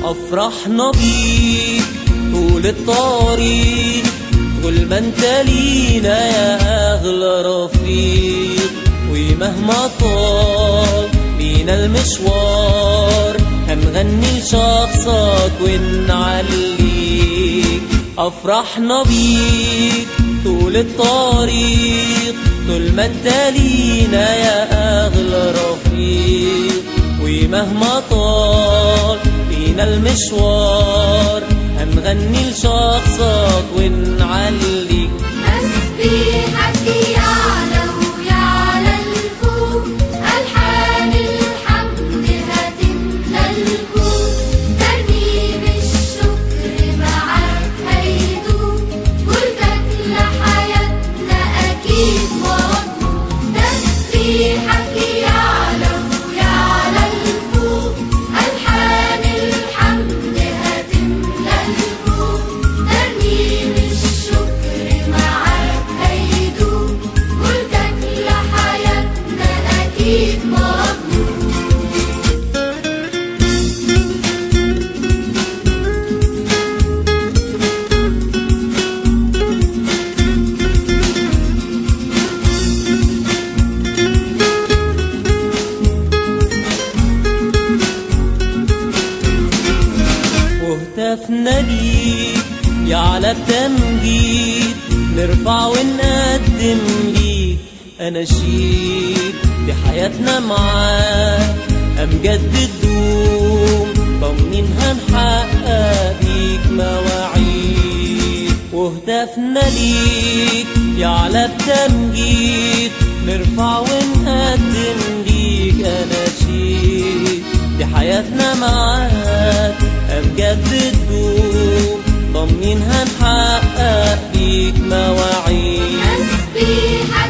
أفرحنا بيك طول الطريق طول ما انت لينا يا أغلى رفيق ومهما طال بينا المشوار هنغني لشخصك ونعليك أفرحنا بيك طول الطريق طول ما انت لينا يا أغلى رفيق ومهما طال بينا المشوار هنغني لشخصك ونعليك تسبيحك يعلى ويعلى الفوق ألحان الحمد هتملى الكون ترنيم الشكر معاك هيدوم ملكك لحياتنا أكيد مضمون تسبيحك يعلى ويعلى الفوق ألحان الحمد هتملى الكون ترنيم الشكر معاك هيدوم ملكك لحياتنا أكيد مضمون وهتفنا ليك يعلى التمجيد نرفع ونقدم ليك أناشيد بحياتنا معاك أمجد الدوم ضامنين هنحقق بيك مواعيد وهتفنا ليك يعلى التمجيد نرفع ونقدم ليك أناشيد بحياتنا معاك أمجد الدوم ضامنين هنحقق بيك مواعيد تسبيحك